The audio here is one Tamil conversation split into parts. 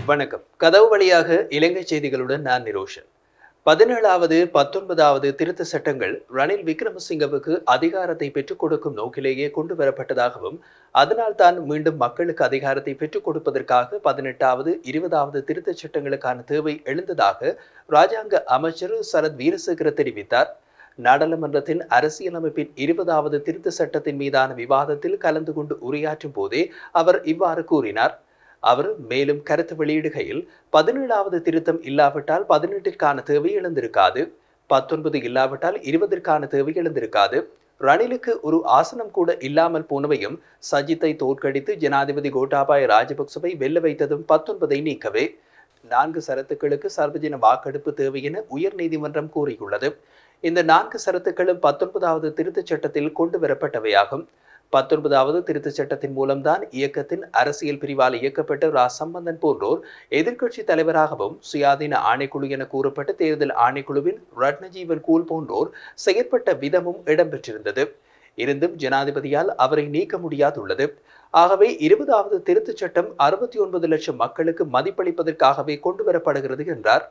வணக்கம் கதவு வழியாக இலங்கை செய்திகளுடன் நான் நிரோஷன் பதினேழாவது பத்தொன்பதாவது திருத்த சட்டங்கள் ரணில் விக்ரமசிங்கவுக்கு அதிகாரத்தை பெற்றுக் கொடுக்கும் நோக்கிலேயே கொண்டு வரப்பட்டதாகவும் அதனால் தான் மீண்டும் மக்களுக்கு அதிகாரத்தை பெற்றுக் கொடுப்பதற்காக பதினெட்டாவது இருபதாவது திருத்தச் சட்டங்களுக்கான தேவை எழுந்ததாக ராஜாங்க அமைச்சர் சரத் வீரசேகர தெரிவித்தார் நாடாளுமன்றத்தின் அரசியலமைப்பின் இருபதாவது திருத்த சட்டத்தின் மீதான விவாதத்தில் கலந்து கொண்டு உரையாற்றும் போதே அவர் இவ்வாறு கூறினார் அவர் மேலும் கருத்து வெளியிடுகையில் பதினேழாவது திருத்தம் இல்லாவிட்டால் பதினெட்டிற்கான தேவை எழுந்திருக்காது பத்தொன்பது இல்லாவிட்டால் இருபதற்கான தேவை எழுந்திருக்காது ரணிலுக்கு ஒரு ஆசனம் கூட இல்லாமல் போனவையும் சஜித்தை தோற்கடித்து ஜனாதிபதி கோட்டாபாய ராஜபக்சவை வெல்ல வைத்ததும் பத்தொன்பதை நீக்கவே நான்கு சரத்துக்களுக்கு சர்வஜன வாக்கெடுப்பு தேவை என உயர்நீதிமன்றம் கூறியுள்ளது இந்த நான்கு சரத்துக்களும் பத்தொன்பதாவது திருத்தச் சட்டத்தில் கொண்டு வரப்பட்டவையாகும் பத்தொன்பதாவது திருத்தச் சட்டத்தின் மூலம்தான் இயக்கத்தின் அரசியல் பிரிவால் இயக்கப்பட்ட ரா சம்பந்தன் போன்றோர் எதிர்க்கட்சி தலைவராகவும் சுயாதீன ஆணைக்குழு என கூறப்பட்ட தேர்தல் ஆணைக்குழுவின் ரத்னஜீவன் கூல் போன்றோர் செயற்பட்ட விதமும் இடம்பெற்றிருந்தது இருந்தும் ஜனாதிபதியால் அவரை நீக்க முடியாதுள்ளது ஆகவே இருபதாவது திருத்தச் சட்டம் அறுபத்தி ஒன்பது லட்சம் மக்களுக்கு மதிப்பளிப்பதற்காகவே கொண்டு வரப்படுகிறது என்றார்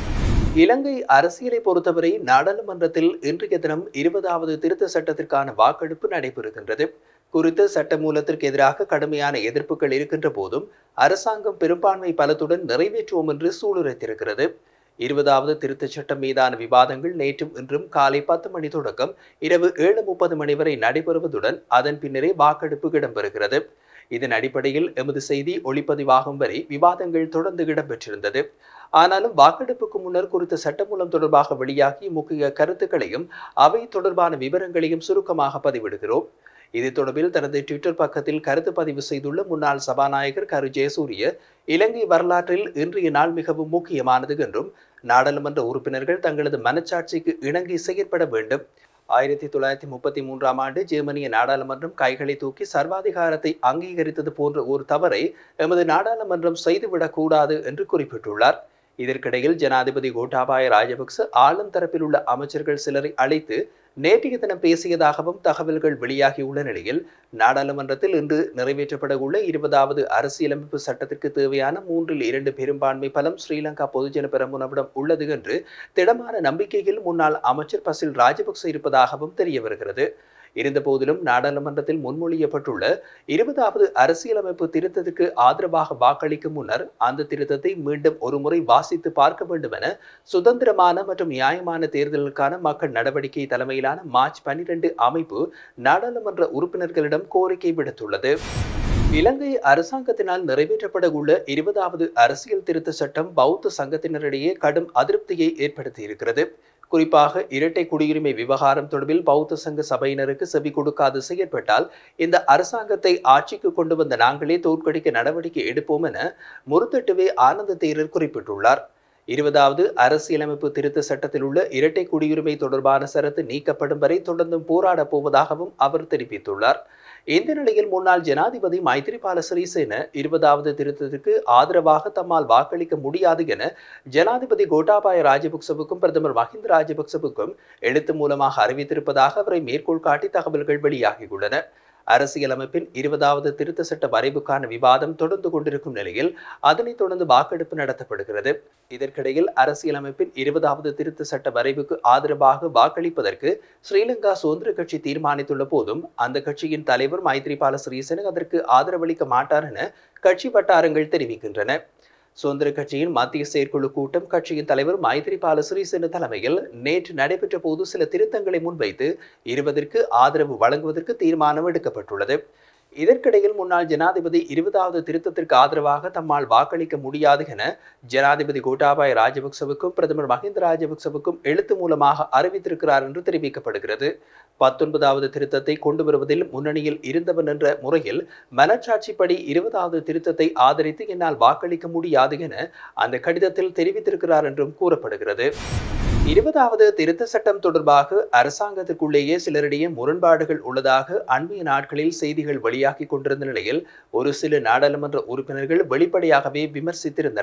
இலங்கை அரசியலை பொறுத்தவரை நாடாளுமன்றத்தில் இன்றைய தினம் இருபதாவது திருத்த சட்டத்திற்கான வாக்கெடுப்பு நடைபெறுகின்றது குறித்த சட்ட மூலத்திற்கு எதிராக கடுமையான எதிர்ப்புகள் இருக்கின்ற போதும் அரசாங்கம் பெரும்பான்மை பலத்துடன் நிறைவேற்றுவோம் என்று சூளுரைத்திருக்கிறது இருபதாவது திருத்தச் சட்டம் மீதான விவாதங்கள் நேற்றும் இன்றும் காலை பத்து மணி தொடக்கம் இரவு ஏழு முப்பது மணி வரை நடைபெறுவதுடன் அதன் பின்னரே வாக்கெடுப்பு இடம்பெறுகிறது இதன் அடிப்படையில் எமது செய்தி ஒளிப்பதிவாகும் வரை விவாதங்கள் தொடர்ந்து இடம்பெற்றிருந்தது ஆனாலும் வாக்கெடுப்புக்கு முன்னர் குறித்த சட்டமூலம் தொடர்பாக வெளியாகி முக்கிய கருத்துக்களையும் அவை தொடர்பான விவரங்களையும் சுருக்கமாக பதிவிடுகிறோம் இது தொடர்பில் தனது ட்விட்டர் பக்கத்தில் கருத்து பதிவு செய்துள்ள முன்னாள் சபாநாயகர் கரு ஜெயசூரிய இலங்கை வரலாற்றில் இன்றைய நாள் மிகவும் முக்கியமானது என்றும் நாடாளுமன்ற உறுப்பினர்கள் தங்களது மனச்சாட்சிக்கு இணங்கி செயற்பட வேண்டும் ஆயிரத்தி தொள்ளாயிரத்தி முப்பத்தி மூன்றாம் ஆண்டு ஜெர்மனிய நாடாளுமன்றம் கைகளை தூக்கி சர்வாதிகாரத்தை அங்கீகரித்தது போன்ற ஒரு தவறை எமது நாடாளுமன்றம் செய்துவிடக் கூடாது என்று குறிப்பிட்டுள்ளார் இதற்கிடையில் ஜனாதிபதி கோட்டாபாய ராஜபக்ச ஆளும் தரப்பில் உள்ள அமைச்சர்கள் சிலரை அழைத்து நேற்றைய தினம் பேசியதாகவும் தகவல்கள் வெளியாகியுள்ள நிலையில் நாடாளுமன்றத்தில் இன்று நிறைவேற்றப்பட உள்ள இருபதாவது அரசியலமைப்பு சட்டத்திற்கு தேவையான மூன்றில் இரண்டு பெரும்பான்மை பலம் ஸ்ரீலங்கா பொதுஜன பெரமுனவிடம் உள்ளது என்று திடமான நம்பிக்கையில் முன்னாள் அமைச்சர் பசில் ராஜபக்ச இருப்பதாகவும் தெரிய வருகிறது இருந்தபோதிலும் நாடாளுமன்றத்தில் முன்மொழியப்பட்டுள்ள இருபதாவது அரசியலமைப்பு திருத்தத்துக்கு ஆதரவாக வாக்களிக்கும் முன்னர் அந்த திருத்தத்தை மீண்டும் ஒருமுறை வாசித்து பார்க்க வேண்டும் என சுதந்திரமான மற்றும் நியாயமான தேர்தலுக்கான மக்கள் நடவடிக்கை தலைமையிலான மார்ச் பனிரெண்டு அமைப்பு நாடாளுமன்ற உறுப்பினர்களிடம் கோரிக்கை விடுத்துள்ளது இலங்கை அரசாங்கத்தினால் நிறைவேற்றப்பட உள்ள இருபதாவது அரசியல் திருத்த சட்டம் பௌத்த சங்கத்தினரிடையே கடும் அதிருப்தியை ஏற்படுத்தியிருக்கிறது குறிப்பாக இரட்டை குடியுரிமை விவகாரம் தொடர்பில் பௌத்த சங்க சபையினருக்கு செவி கொடுக்காது செயற்பட்டால் இந்த அரசாங்கத்தை ஆட்சிக்கு கொண்டு வந்த நாங்களே தோற்கடிக்க நடவடிக்கை எடுப்போம் என முருத்தட்டுவே ஆனந்த தேரர் குறிப்பிட்டுள்ளார் இருபதாவது அரசியலமைப்பு திருத்த சட்டத்தில் உள்ள இரட்டை குடியுரிமை தொடர்பான சரத்து நீக்கப்படும் வரை தொடர்ந்தும் போராடப் போவதாகவும் அவர் தெரிவித்துள்ளார் இந்த நிலையில் முன்னாள் ஜனாதிபதி மைத்திரிபால சிறிசேன இருபதாவது திருத்தத்திற்கு ஆதரவாக தம்மால் வாக்களிக்க முடியாது என ஜனாதிபதி கோட்டாபாய ராஜபக்சவுக்கும் பிரதமர் மஹிந்த ராஜபக்சவுக்கும் எழுத்து மூலமாக அறிவித்திருப்பதாக அவரை மேற்கோள் காட்டி தகவல்கள் வெளியாகியுள்ளன அரசியலமைப்பின் இருபதாவது திருத்த சட்ட வரைவுக்கான விவாதம் தொடர்ந்து கொண்டிருக்கும் நிலையில் அதனைத் தொடர்ந்து வாக்கெடுப்பு நடத்தப்படுகிறது இதற்கிடையில் அரசியலமைப்பின் இருபதாவது திருத்த சட்ட வரைவுக்கு ஆதரவாக வாக்களிப்பதற்கு ஸ்ரீலங்கா சுதந்திர கட்சி தீர்மானித்துள்ள போதும் அந்த கட்சியின் தலைவர் மைத்ரிபால சிறிசேன அதற்கு ஆதரவளிக்க மாட்டார் என கட்சி வட்டாரங்கள் தெரிவிக்கின்றன சுதந்திர கட்சியின் மத்திய செயற்குழு கூட்டம் கட்சியின் தலைவர் மைத்திரிபால சிறிசேன தலைமையில் நேற்று நடைபெற்ற போது சில திருத்தங்களை முன்வைத்து இருபதற்கு ஆதரவு வழங்குவதற்கு தீர்மானம் எடுக்கப்பட்டுள்ளது இதற்கிடையில் முன்னாள் ஜனாதிபதி இருபதாவது திருத்தத்திற்கு ஆதரவாக தம்மால் வாக்களிக்க முடியாது என ஜனாதிபதி கோட்டாபாய ராஜபக்சவுக்கும் பிரதமர் மஹிந்த ராஜபக்சவுக்கும் எழுத்து மூலமாக அறிவித்திருக்கிறார் என்று தெரிவிக்கப்படுகிறது பத்தொன்பதாவது திருத்தத்தை கொண்டு வருவதில் முன்னணியில் இருந்தவன் என்ற முறையில் மனச்சாட்சிப்படி இருபதாவது திருத்தத்தை ஆதரித்து என்னால் வாக்களிக்க முடியாது என அந்த கடிதத்தில் தெரிவித்திருக்கிறார் என்றும் கூறப்படுகிறது இருபதாவது திருத்த சட்டம் தொடர்பாக அரசாங்கத்திற்குள்ளேயே சிலரிடையே முரண்பாடுகள் உள்ளதாக அண்மைய நாட்களில் செய்திகள் வெளியாகி கொண்டிருந்த நிலையில் ஒரு சில நாடாளுமன்ற உறுப்பினர்கள் வெளிப்படையாகவே விமர்சித்திருந்தனர்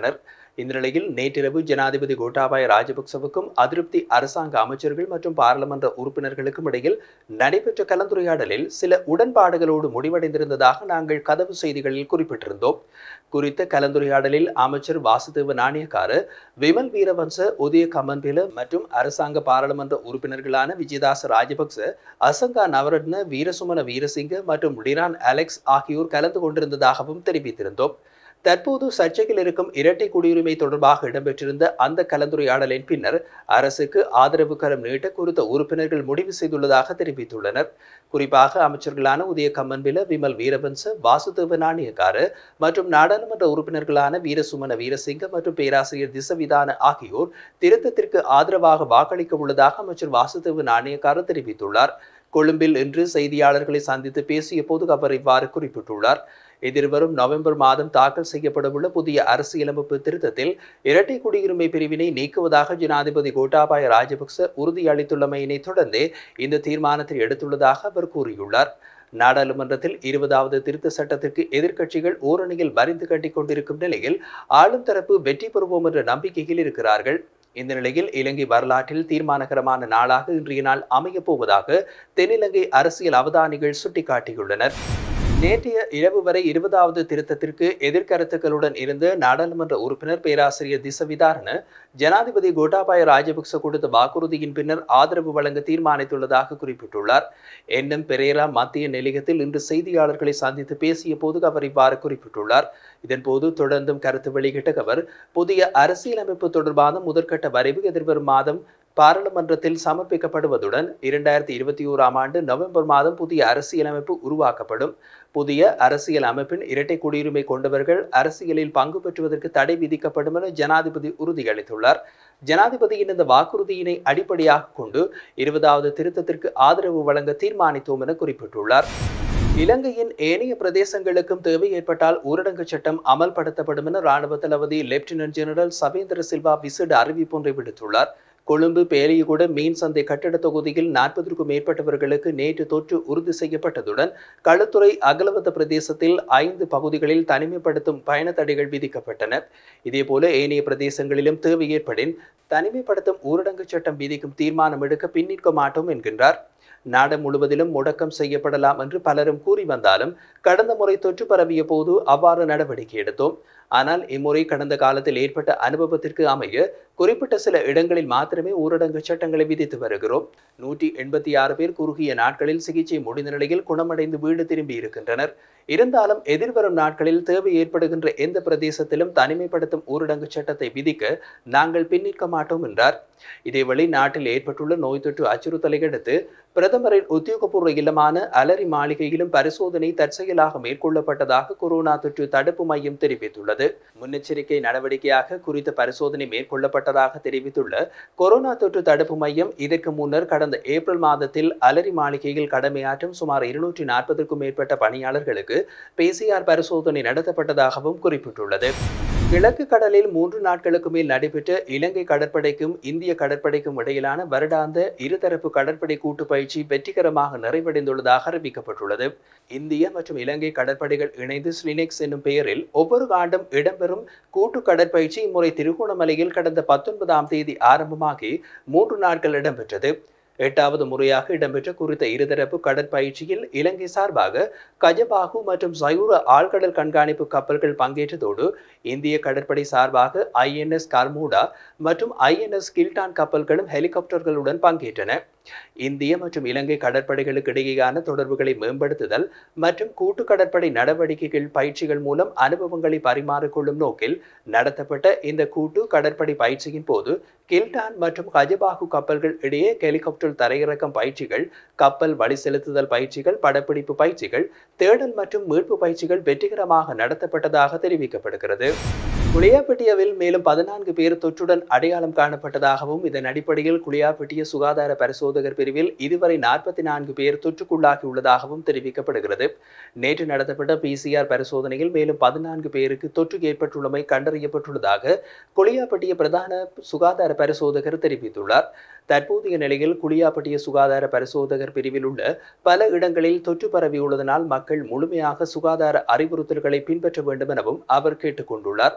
இந்த நிலையில் நேற்றிரவு ஜனாதிபதி கோட்டாபாய ராஜபக்சவுக்கும் அதிருப்தி அரசாங்க அமைச்சர்கள் மற்றும் பாராளுமன்ற உறுப்பினர்களுக்கும் இடையில் நடைபெற்ற கலந்துரையாடலில் சில உடன்பாடுகளோடு முடிவடைந்திருந்ததாக நாங்கள் கதவு செய்திகளில் குறிப்பிட்டிருந்தோம் குறித்த கலந்துரையாடலில் அமைச்சர் வாசுதேவ நாணயக்கார விமல் வீரவன்ச உதய கமன்பில மற்றும் அரசாங்க பாராளுமன்ற உறுப்பினர்களான விஜயதாச ராஜபக்ச அசங்கா நவரத்ன வீரசுமன வீரசிங்க மற்றும் டிரான் அலெக்ஸ் ஆகியோர் கலந்து கொண்டிருந்ததாகவும் தெரிவித்திருந்தோம் தற்போது சர்ச்சையில் இருக்கும் இரட்டை குடியுரிமை தொடர்பாக இடம்பெற்றிருந்த அந்த கலந்துரையாடலின் பின்னர் அரசுக்கு ஆதரவு கரம் நீட்ட குறித்த உறுப்பினர்கள் முடிவு செய்துள்ளதாக தெரிவித்துள்ளனர் குறிப்பாக அமைச்சர்களான உதய கம்மன்பில விமல் வீரவன்ச வாசுதேவ நாணயக்கார மற்றும் நாடாளுமன்ற உறுப்பினர்களான வீரசுமன வீரசிங்க மற்றும் பேராசிரியர் திசவிதான ஆகியோர் திருத்தத்திற்கு ஆதரவாக வாக்களிக்க உள்ளதாக அமைச்சர் வாசுதேவ நாணயக்கார தெரிவித்துள்ளார் கொழும்பில் இன்று செய்தியாளர்களை சந்தித்து பேசிய போது அவர் இவ்வாறு குறிப்பிட்டுள்ளார் எதிர்வரும் நவம்பர் மாதம் தாக்கல் செய்யப்படவுள்ள புதிய அரசியலமைப்பு திருத்தத்தில் இரட்டை குடியுரிமை பிரிவினை நீக்குவதாக ஜனாதிபதி கோட்டாபாய ராஜபக்ச உறுதியளித்துள்ளமையினை தொடர்ந்தே இந்த தீர்மானத்தை எடுத்துள்ளதாக அவர் கூறியுள்ளார் நாடாளுமன்றத்தில் இருபதாவது திருத்த சட்டத்திற்கு எதிர்க்கட்சிகள் ஓரணியில் வரிந்து கட்டிக் கொண்டிருக்கும் நிலையில் ஆளும் தரப்பு வெற்றி பெறுவோம் என்ற நம்பிக்கையில் இருக்கிறார்கள் இந்த நிலையில் இலங்கை வரலாற்றில் தீர்மானகரமான நாளாக இன்றைய நாள் அமையப் போவதாக தென்னிலங்கை அரசியல் அவதானிகள் சுட்டிக்காட்டியுள்ளனர் நேற்றைய இரவு வரை இருபதாவது திருத்தத்திற்கு எதிர்கருத்துக்களுடன் இருந்த நாடாளுமன்ற உறுப்பினர் பேராசிரியர் திசவிதாரண ஜனாதிபதி கோட்டாபாய ராஜபக்ச கொடுத்த வாக்குறுதியின் பின்னர் ஆதரவு வழங்க தீர்மானித்துள்ளதாக குறிப்பிட்டுள்ளார் என்எம் பெரேரா மத்திய நிலையத்தில் இன்று செய்தியாளர்களை சந்தித்து பேசிய போது அவர் இவ்வாறு குறிப்பிட்டுள்ளார் இதன்போது தொடர்ந்தும் கருத்து வெளியிட்ட அவர் புதிய அரசியலமைப்பு தொடர்பான முதற்கட்ட வரைவு எதிர்வரும் மாதம் பாராளுமன்றத்தில் சமர்ப்பிக்கப்படுவதுடன் இரண்டாயிரத்தி இருபத்தி ஓராம் ஆண்டு நவம்பர் மாதம் புதிய அரசியலமைப்பு உருவாக்கப்படும் புதிய அரசியல் அமைப்பின் இரட்டை குடியுரிமை கொண்டவர்கள் அரசியலில் பங்கு பெற்றுவதற்கு தடை விதிக்கப்படும் என ஜனாதிபதி உறுதியளித்துள்ளார் ஜனாதிபதியின் இந்த வாக்குறுதியினை அடிப்படையாக கொண்டு இருபதாவது திருத்தத்திற்கு ஆதரவு வழங்க தீர்மானித்தோம் என குறிப்பிட்டுள்ளார் இலங்கையின் ஏனைய பிரதேசங்களுக்கும் தேவை ஏற்பட்டால் ஊரடங்கு சட்டம் அமல்படுத்தப்படும் என ராணுவ தளபதி லெப்டினன்ட் ஜெனரல் சவேந்திர சில்வா விசேட அறிவிப்பொன்றை விடுத்துள்ளார் கொழும்பு பேலியகுட மீன் சந்தை கட்டட தொகுதியில் நாற்பதற்கும் மேற்பட்டவர்களுக்கு நேற்று தொற்று உறுதி செய்யப்பட்டதுடன் களுத்துறை அகலவத்த பிரதேசத்தில் ஐந்து பகுதிகளில் தனிமைப்படுத்தும் பயண தடைகள் விதிக்கப்பட்டன இதேபோல ஏனைய பிரதேசங்களிலும் தேவை ஏற்படின் தனிமைப்படுத்தும் ஊரடங்கு சட்டம் விதிக்கும் தீர்மானம் எடுக்க பின்னிற்க மாட்டோம் என்கின்றார் நாடு முழுவதிலும் முடக்கம் செய்யப்படலாம் என்று பலரும் கூறி வந்தாலும் கடந்த முறை தொற்று பரவிய போது அவ்வாறு நடவடிக்கை எடுத்தோம் ஆனால் இம்முறை கடந்த காலத்தில் ஏற்பட்ட அனுபவத்திற்கு அமைய குறிப்பிட்ட சில இடங்களில் மாத்திரமே ஊரடங்கு சட்டங்களை விதித்து வருகிறோம் நூற்றி எண்பத்தி ஆறு பேர் குறுகிய நாட்களில் சிகிச்சை முடிந்த நிலையில் குணமடைந்து வீடு திரும்பி இருக்கின்றனர் இருந்தாலும் எதிர்வரும் நாட்களில் தேவை ஏற்படுகின்ற எந்த பிரதேசத்திலும் தனிமைப்படுத்தும் ஊரடங்கு சட்டத்தை விதிக்க நாங்கள் பின்னிற்க மாட்டோம் என்றார் இதேவேளை நாட்டில் ஏற்பட்டுள்ள நோய் தொற்று அச்சுறுத்தலை அடுத்து பிரதமரின் உத்தியோகபூர்வ இல்லமான அலரி மாளிகையிலும் பரிசோதனை தற்செயலாக மேற்கொள்ளப்பட்டதாக கொரோனா தொற்று தடுப்பு மையம் தெரிவித்துள்ளது முன்னெச்சரிக்கை நடவடிக்கையாக குறித்த பரிசோதனை மேற்கொள்ளப்பட்டதாக தெரிவித்துள்ள கொரோனா தொற்று தடுப்பு மையம் இதற்கு முன்னர் கடந்த ஏப்ரல் மாதத்தில் அலரி மாளிகையில் கடமையாற்றும் சுமார் இருநூற்றி நாற்பதுக்கும் மேற்பட்ட பணியாளர்களுக்கு பிசிஆர் பரிசோதனை நடத்தப்பட்டதாகவும் குறிப்பிட்டுள்ளது கிழக்கு கடலில் மூன்று நாட்களுக்கு மேல் நடைபெற்ற இலங்கை கடற்படைக்கும் இந்திய கடற்படைக்கும் இடையிலான வருடாந்த இருதரப்பு கடற்படை கூட்டு பயிற்சி வெற்றிகரமாக நிறைவடைந்துள்ளதாக அறிவிக்கப்பட்டுள்ளது இந்திய மற்றும் இலங்கை கடற்படைகள் இணைந்து ஸ்லினெக்ஸ் என்னும் பெயரில் ஒவ்வொரு ஆண்டும் இடம்பெறும் கூட்டு கடற்பயிற்சி இம்முறை திருகோணமலையில் கடந்த பத்தொன்பதாம் தேதி ஆரம்பமாகி மூன்று நாட்கள் இடம்பெற்றது எட்டாவது முறையாக இடம்பெற்ற குறித்த இருதரப்பு கடற்பயிற்சியில் இலங்கை சார்பாக கஜபாகு மற்றும் சயூர ஆழ்கடல் கண்காணிப்பு கப்பல்கள் பங்கேற்றதோடு இந்திய கடற்படை சார்பாக ஐஎன்எஸ் கர்மூடா மற்றும் ஐஎன்எஸ் கில்டான் கப்பல்களும் ஹெலிகாப்டர்களுடன் பங்கேற்றன இந்திய மற்றும் இலங்கை கடற்படைகளுக்கு இடையேயான தொடர்புகளை மேம்படுத்துதல் மற்றும் கூட்டு கடற்படை நடவடிக்கைகள் பயிற்சிகள் மூலம் அனுபவங்களை பரிமாறிக்கொள்ளும் நோக்கில் நடத்தப்பட்ட இந்த கூட்டு கடற்படை பயிற்சியின் போது கில்டான் மற்றும் கஜபாகு கப்பல்கள் இடையே ஹெலிகாப்டர் தரையிறக்கம் பயிற்சிகள் கப்பல் வழி செலுத்துதல் பயிற்சிகள் படப்பிடிப்பு பயிற்சிகள் தேடல் மற்றும் மீட்பு பயிற்சிகள் வெற்றிகரமாக நடத்தப்பட்டதாக தெரிவிக்கப்படுகிறது குளியாப்பட்டியாவில் மேலும் பதினான்கு பேர் தொற்றுடன் அடையாளம் காணப்பட்டதாகவும் இதன் அடிப்படையில் குளியாப்பட்டிய சுகாதார பரிசோதகர் பிரிவில் இதுவரை நாற்பத்தி நான்கு பேர் தொற்றுக்குள்ளாகியுள்ளதாகவும் தெரிவிக்கப்படுகிறது நேற்று நடத்தப்பட்ட பிசிஆர் பரிசோதனையில் மேலும் பதினான்கு பேருக்கு தொற்று ஏற்பட்டுள்ளமை கண்டறியப்பட்டுள்ளதாக குளியாப்பட்டிய பிரதான சுகாதார பரிசோதகர் தெரிவித்துள்ளார் தற்போதைய நிலையில் குளியாப்பட்டிய சுகாதார பரிசோதகர் பிரிவில் உள்ள பல இடங்களில் தொற்று பரவியுள்ளதனால் மக்கள் முழுமையாக சுகாதார அறிவுறுத்தல்களை பின்பற்ற வேண்டும் எனவும் அவர் கேட்டுக்கொண்டுள்ளார்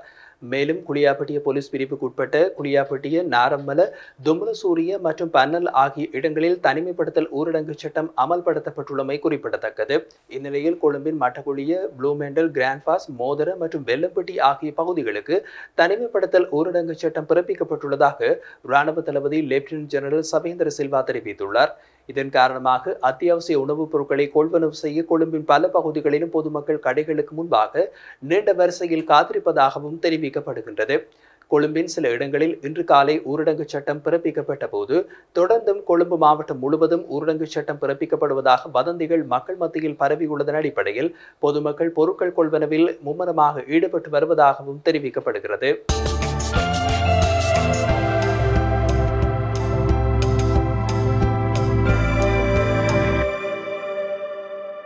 மேலும் குளியாப்பட்டிய போலீஸ் பிரிவுக்குட்பட்ட குளியாப்பட்டிய நாரம்மல தும்லசூரிய மற்றும் பன்னல் ஆகிய இடங்களில் தனிமைப்படுத்தல் ஊரடங்கு சட்டம் அமல்படுத்தப்பட்டுள்ளமை குறிப்பிடத்தக்கது இந்நிலையில் கொழும்பின் மட்டக்குழிய ப்ளூமெண்டல் கிராண்ட்பாஸ் மோதர மற்றும் வெள்ளம்பட்டி ஆகிய பகுதிகளுக்கு தனிமைப்படுத்தல் ஊரடங்கு சட்டம் பிறப்பிக்கப்பட்டுள்ளதாக ராணுவ தளபதி லெப்டினன்ட் ஜெனரல் சபேந்திர சில்வா தெரிவித்துள்ளார் இதன் காரணமாக அத்தியாவசிய உணவுப் பொருட்களை கொள்வனவு செய்ய கொழும்பின் பல பகுதிகளிலும் பொதுமக்கள் கடைகளுக்கு முன்பாக நீண்ட வரிசையில் காத்திருப்பதாகவும் தெரிவிக்கப்படுகின்றது கொழும்பின் சில இடங்களில் இன்று காலை ஊரடங்கு சட்டம் பிறப்பிக்கப்பட்ட போது தொடர்ந்தும் கொழும்பு மாவட்டம் முழுவதும் ஊரடங்கு சட்டம் பிறப்பிக்கப்படுவதாக வதந்திகள் மக்கள் மத்தியில் பரவியுள்ளதன் அடிப்படையில் பொதுமக்கள் பொருட்கள் கொள்வனவில் மும்முரமாக ஈடுபட்டு வருவதாகவும் தெரிவிக்கப்படுகிறது